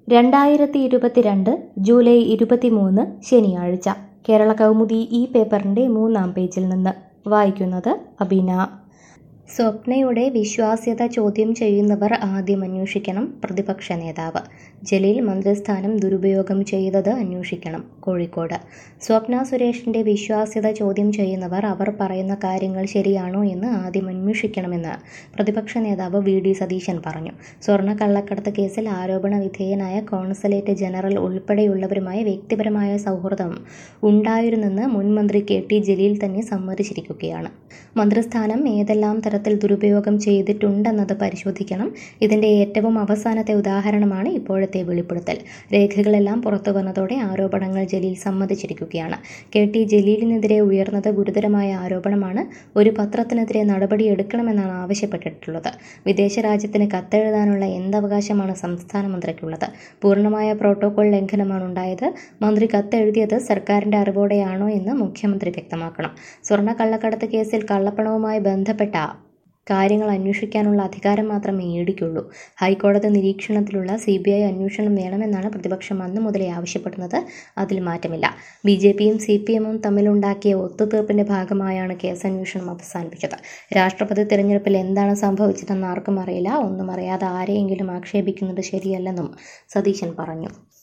രണ്ടായിരത്തി ഇരുപത്തിരണ്ട് ജൂലൈ ഇരുപത്തിമൂന്ന് ശനിയാഴ്ച കേരള കൗമുദി ഈ പേപ്പറിൻ്റെ മൂന്നാം പേജിൽ നിന്ന് വായിക്കുന്നത് അബീന സ്വപ്നയുടെ വിശ്വാസ്യത ചോദ്യം ചെയ്യുന്നവർ ആദ്യം അന്വേഷിക്കണം പ്രതിപക്ഷ നേതാവ് ജലീൽ മന്ത്രിസ്ഥാനം ദുരുപയോഗം ചെയ്തത് അന്വേഷിക്കണം കോഴിക്കോട് സ്വപ്ന സുരേഷിന്റെ വിശ്വാസ്യത ചോദ്യം ചെയ്യുന്നവർ അവർ പറയുന്ന കാര്യങ്ങൾ ശരിയാണോ എന്ന് ആദ്യം അന്വേഷിക്കണമെന്ന് പ്രതിപക്ഷ നേതാവ് വി ഡി സതീശൻ പറഞ്ഞു സ്വർണ്ണ കള്ളക്കടത്ത് കേസിൽ ആരോപണ വിധേയനായ കോൺസലേറ്റ് ജനറൽ ഉൾപ്പെടെയുള്ളവരുമായി വ്യക്തിപരമായ സൗഹൃദം ഉണ്ടായിരുന്നെന്ന് മുൻ മന്ത്രി കെ ടി ജലീൽ തന്നെ സമ്മതിച്ചിരിക്കുകയാണ് മന്ത്രിസ്ഥാനം ഏതെല്ലാം തരത്തിൽ ദുരുപയോഗം ചെയ്തിട്ടുണ്ടെന്നത് പരിശോധിക്കണം ഇതിന്റെ ഏറ്റവും അവസാനത്തെ ഉദാഹരണമാണ് ഇപ്പോഴത്തെ വെളിപ്പെടുത്തൽ രേഖകളെല്ലാം പുറത്തു വന്നതോടെ ആരോപണങ്ങൾ ജലീൽ സമ്മതിച്ചിരിക്കുകയാണ് കെ ടി ജലീലിനെതിരെ ഉയർന്നത് ഗുരുതരമായ ആരോപണമാണ് ഒരു പത്രത്തിനെതിരെ നടപടിയെടുക്കണമെന്നാണ് ആവശ്യപ്പെട്ടിട്ടുള്ളത് വിദേശ രാജ്യത്തിന് കത്തെഴുതാനുള്ള എന്തവകാശമാണ് സംസ്ഥാന മന്ത്രിക്കുള്ളത് പൂർണ്ണമായ പ്രോട്ടോകോൾ ലംഘനമാണ് ഉണ്ടായത് മന്ത്രി കത്തെഴുതിയത് സർക്കാരിന്റെ അറിവോടെയാണോ എന്ന് മുഖ്യമന്ത്രി വ്യക്തമാക്കണം സ്വർണ്ണ കള്ളക്കടത്ത് കേസിൽ കള്ളപ്പണവുമായി ബന്ധപ്പെട്ട കാര്യങ്ങൾ അന്വേഷിക്കാനുള്ള അധികാരം മാത്രമേ ഇഡിക്കുള്ളൂ ഹൈക്കോടതി നിരീക്ഷണത്തിലുള്ള സി ബി ഐ അന്വേഷണം വേണമെന്നാണ് പ്രതിപക്ഷം അന്നു മുതലേ ആവശ്യപ്പെടുന്നത് അതിൽ മാറ്റമില്ല ബി ജെ പിയും സി പി എമ്മും തമ്മിലുണ്ടാക്കിയ ഒത്തുതീർപ്പിന്റെ ഭാഗമായാണ് കേസ് അന്വേഷണം അവസാനിപ്പിച്ചത് രാഷ്ട്രപതി തിരഞ്ഞെടുപ്പിൽ എന്താണ് സംഭവിച്ചതെന്ന് ആർക്കും അറിയില്ല ഒന്നും അറിയാതെ ആരെയെങ്കിലും ആക്ഷേപിക്കുന്നത് ശരിയല്ലെന്നും സതീശൻ പറഞ്ഞു